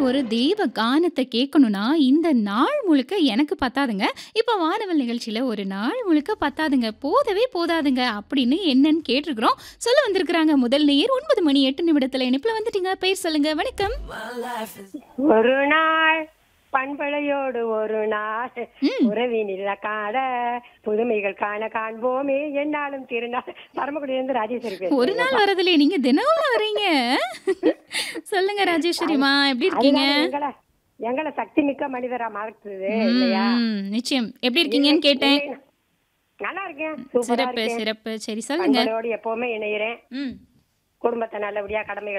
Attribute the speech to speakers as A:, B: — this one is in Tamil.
A: ஒரு தெய்வ கானத்த கேட்கணும்னா, இந்த நாள் முழுக்க எனக்கு பத்தாதுங்க. இப்ப வானவில் நிகழ்ச்சியில ஒரு நாள் முழுக்க பத்தாதுங்க. போதவே போதாதுங்க அப்படின்னு என்னன்னு கேட்டிருக்கிறோம். சொல்ல வந்திருக்கிறாங்க முதல் நேயர் 9 மணி 8 நிமிடத்துல இணைப்புல வந்துட்டீங்க. பேர் சொல்லுங்க. வணக்கம்.
B: ஒரு நாள் பண்பலையோடு ஒரு நாள்
A: ம்.
B: உறவினில் காண புதுமைகள் காண காண்போமே என்னாலும் திருநாள் பரமக்குடியிலிருந்து ராஜேஸ்வரி
A: ஒரு நாள்
B: பேசுறேன்
A: வரதில்லையே. நீங்க தினமும் வரீங்க. சொல்லுங்க ராஜேஸ்வரிமா. எப்படி இருக்கீங்க?
B: அதுதான் எங்களை எங்களை சக்தி மிக்க மனிதரா மாற்றுது இல்லையா
A: ம். நிச்சயம். எப்படி இருக்கீங்கன்னு கேட்டேன்.
B: இல்லை, நல்லா இருக்கேன் சூப்பரா
A: சிறப்பு,
B: இருக்கேன்
A: சிறப்பு. சரி சொல்லுங்க.
B: பண்பலையோடு எப்பவுமே இணைகிறேன்
A: ம்.
B: குடும்பத்தை நல்லபடியா கடமை